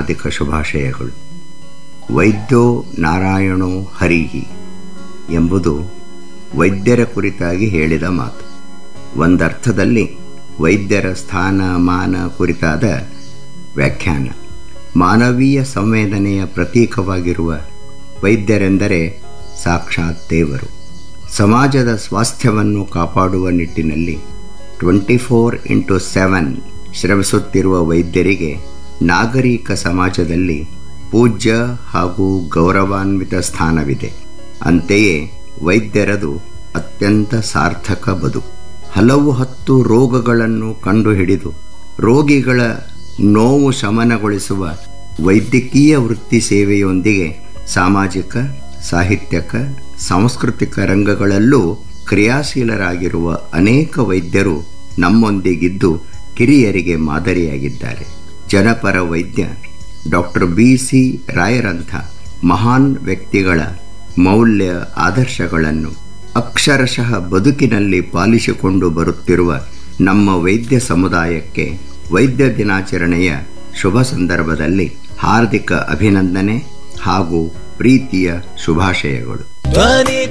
ಹಾರ್ದಿಕ ಶುಭಾಶಯಗಳು ವೈದ್ಯೋ ನಾರಾಯಣೋ ಹರಿಹಿ ಎಂಬುದು ವೈದ್ಯರ ಕುರಿತಾಗಿ ಹೇಳಿದ ಮಾತು ಒಂದರ್ಥದಲ್ಲಿ ವೈದ್ಯರ ಸ್ಥಾನ ಮಾನ ಕುರಿತಾದ ವ್ಯಾಖ್ಯಾನ ಮಾನವೀಯ ಸಂವೇದನೆಯ ಪ್ರತೀಕವಾಗಿರುವ ವೈದ್ಯರೆಂದರೆ ಸಾಕ್ಷಾತ್ ದೇವರು ಸಮಾಜದ ಸ್ವಾಸ್ಥ್ಯವನ್ನು ಕಾಪಾಡುವ ನಿಟ್ಟಿನಲ್ಲಿ ಟ್ವೆಂಟಿ ಫೋರ್ ಇಂಟು ಸೆವೆನ್ ಶ್ರಮಿಸುತ್ತಿರುವ ವೈದ್ಯರಿಗೆ ನಾಗರಿಕ ಸಮಾಜದಲ್ಲಿ ಪೂಜ್ಯ ಹಾಗೂ ಗೌರವಾನ್ವಿತ ಸ್ಥಾನವಿದೆ ಅಂತೆಯೇ ವೈದ್ಯರದು ಅತ್ಯಂತ ಸಾರ್ಥಕ ಬದುಕು ಹಲವು ಹತ್ತು ರೋಗಗಳನ್ನು ಕಂಡುಹಿಡಿದು ರೋಗಿಗಳ ನೋವು ಶಮನಗೊಳಿಸುವ ವೈದ್ಯಕೀಯ ವೃತ್ತಿ ಸೇವೆಯೊಂದಿಗೆ ಸಾಮಾಜಿಕ ಸಾಹಿತ್ಯಕ ಸಾಂಸ್ಕೃತಿಕ ರಂಗಗಳಲ್ಲೂ ಕ್ರಿಯಾಶೀಲರಾಗಿರುವ ಅನೇಕ ವೈದ್ಯರು ನಮ್ಮೊಂದಿಗಿದ್ದು ಕಿರಿಯರಿಗೆ ಮಾದರಿಯಾಗಿದ್ದಾರೆ ಜನಪರ ವೈದ್ಯ ಡಾಕ್ಟರ್ ಬಿ ಸಿ ರಾಯರಂಥ ಮಹಾನ್ ವ್ಯಕ್ತಿಗಳ ಮೌಲ್ಯ ಆದರ್ಶಗಳನ್ನು ಅಕ್ಷರಶಃ ಬದುಕಿನಲ್ಲಿ ಪಾಲಿಸಿಕೊಂಡು ಬರುತ್ತಿರುವ ನಮ್ಮ ವೈದ್ಯ ಸಮುದಾಯಕ್ಕೆ ವೈದ್ಯ ದಿನಾಚರಣೆಯ ಶುಭ ಸಂದರ್ಭದಲ್ಲಿ ಹಾರ್ದಿಕ ಅಭಿನಂದನೆ ಹಾಗೂ ಪ್ರೀತಿಯ ಶುಭಾಶಯಗಳು ಧ್ವನಿ